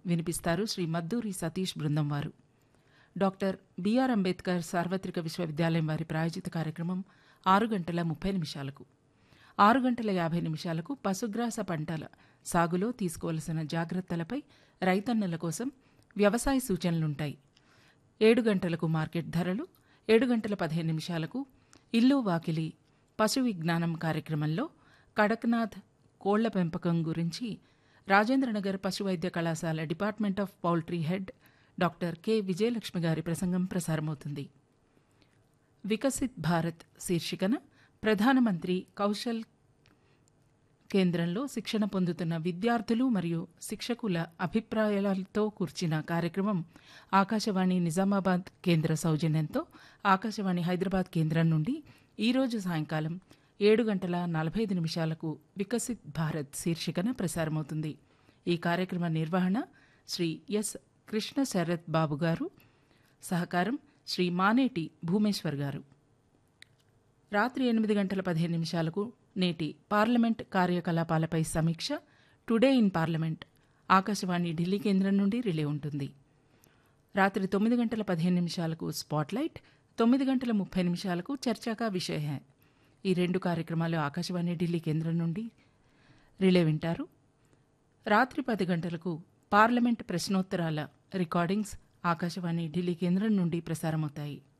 వినిపిస్తారు శ్రీ మద్దూరి సతీష్ బృందం వారు డాక్టర్ బిఆర్ అంబేద్కర్ సార్వత్రిక విశ్వవిద్యాలయం వారి ప్రాయోజిత కార్యక్రమం ఆరు గంటల ముప్పై నిమిషాలకు ఆరు గంటల యాభై నిమిషాలకు పశుగ్రాస పంటల సాగులో తీసుకోవలసిన జాగ్రత్తలపై రైతన్నల కోసం వ్యవసాయ సూచనలుంటాయి ఏడు గంటలకు మార్కెట్ ధరలు ఏడు గంటల పదిహేను నిమిషాలకు ఇల్లు వాకిలి పశు విజ్ఞానం కార్యక్రమంలో కడక్నాథ్ కోళ్ల పెంపకం గురించి రాజేంద్రనగర్ పశు వైద్య కళాశాల department of poultry head doctor K Vijayalakshmi గారి ప్రసంగం ప్రసారమవుతుంది వికసిత్ భారత్ శీర్షికన ప్రధానమంత్రి కౌశల్ కేంద్రంలో శిక్షణ పొందుతున్న విద్యార్థులు మరియు శిక్షకుల అభిప్రాయాలతో కూర్చిన కార్యక్రమం ఆకాశవాణి నిజామాబాద్ కేంద్ర సౌజన్యంతో ఆకాశవాణి హైదరాబాద్ కేంద్రం నుండి ఈరోజు సాయంకాలం ఏడు గంటల నలభై ఐదు నిమిషాలకు వికసిత్ భారత్ శీర్షికన ప్రసారమవుతుంది ఈ కార్యక్రమ నిర్వహణ శ్రీ ఎస్ కృష్ణ శరత్ బాబు గారు సహకారం శ్రీ మానేటి భూమేశ్వర్ గారు రాత్రి ఎనిమిది గంటల పదిహేను నిమిషాలకు నేటి పార్లమెంట్ కార్యకలాపాలపై సమీక్ష today in parliament Akashvani Delhi కేంద్రం నుండి రిలే ఉంటుంది రాత్రి తొమ్మిది గంటల పదిహేను నిమిషాలకు స్పాట్లైట్ తొమ్మిది గంటల ముప్పై నిమిషాలకు చర్చాకా విషయ హై ఈ రెండు కార్యక్రమాలు ఆకాశవాణి ఢిల్లీ కేంద్రం నుండి రిలే వింటారు రాత్రి పది గంటలకు పార్లమెంట్ ప్రశ్నోత్తరాల రికార్డింగ్స్ ఆకాశవాణి ఢిల్లీ కేంద్రం నుండి ప్రసారమవుతాయి